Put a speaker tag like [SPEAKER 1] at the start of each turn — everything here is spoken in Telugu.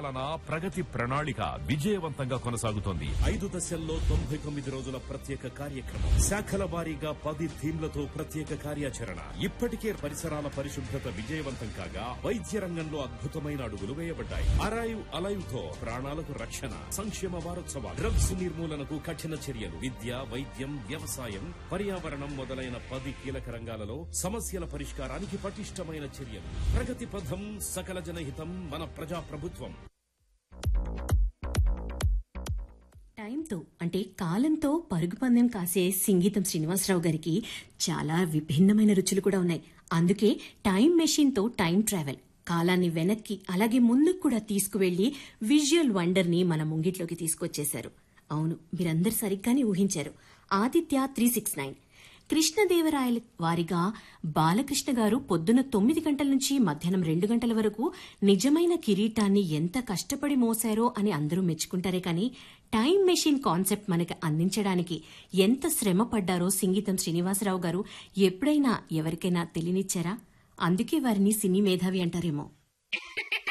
[SPEAKER 1] పరిపాలన ప్రగతి ప్రణాళిక విజయవంతంగా కొనసాగుతోంది
[SPEAKER 2] ఐదు దశల్లో తొంభై తొమ్మిది రోజుల ప్రత్యేక కార్యక్రమం శాఖల వారీగా పది థీమ్లతో ప్రత్యేక కార్యాచరణ ఇప్పటికే పరిసరాల పరిశుభ్రత విజయవంతం కాగా వైద్య రంగంలో అద్భుతమైన అడుగులు వేయబడ్డాయి అరైవ్ అలైవ్ తో ప్రాణాలకు రక్షణ సంక్షేమ వారోత్సవాలు డ్రగ్స్ నిర్మూలనకు కఠిన చర్యలు విద్య వైద్యం వ్యవసాయం పర్యావరణం మొదలైన పది కీలక రంగాలలో సమస్యల పరిష్కారానికి పటిష్టమైన చర్యలు ప్రగతి పథం సకల జనహితం మన ప్రజా ప్రభుత్వం
[SPEAKER 3] టైంతో అంటే కాలంతో పరుగు పందెం కాసే సింగీతం శ్రీనివాసరావు గారికి చాలా విభిన్నమైన రుచులు కూడా ఉన్నాయి అందుకే టైం మెషిన్తో టైం ట్రావెల్ కాలాన్ని వెనక్కి అలాగే ముందుకు కూడా తీసుకువెళ్లి విజువల్ వండర్ని మన ముంగిట్లోకి తీసుకొచ్చేశారు అవును మీరందరు సరిగ్గానే ఊహించారు ఆదిత్య త్రీ సిక్స్ నైన్ కృష్ణదేవరాయల వారిగా బాలకృష్ణ గారు పొద్దున తొమ్మిది గంటల నుంచి మధ్యాహ్నం రెండు గంటల వరకు నిజమైన కిరీటాన్ని ఎంత కష్టపడి మోసారో అని అందరూ మెచ్చుకుంటారే కానీ టైం మెషిన్ కాన్సెప్ట్ మనకి అందించడానికి ఎంత శ్రమ పడ్డారో సింగీతం శ్రీనివాసరావు గారు ఎప్పుడైనా ఎవరికైనా తెలియనిచ్చారా అందుకే వారిని సినీ మేధావి అంటారేమో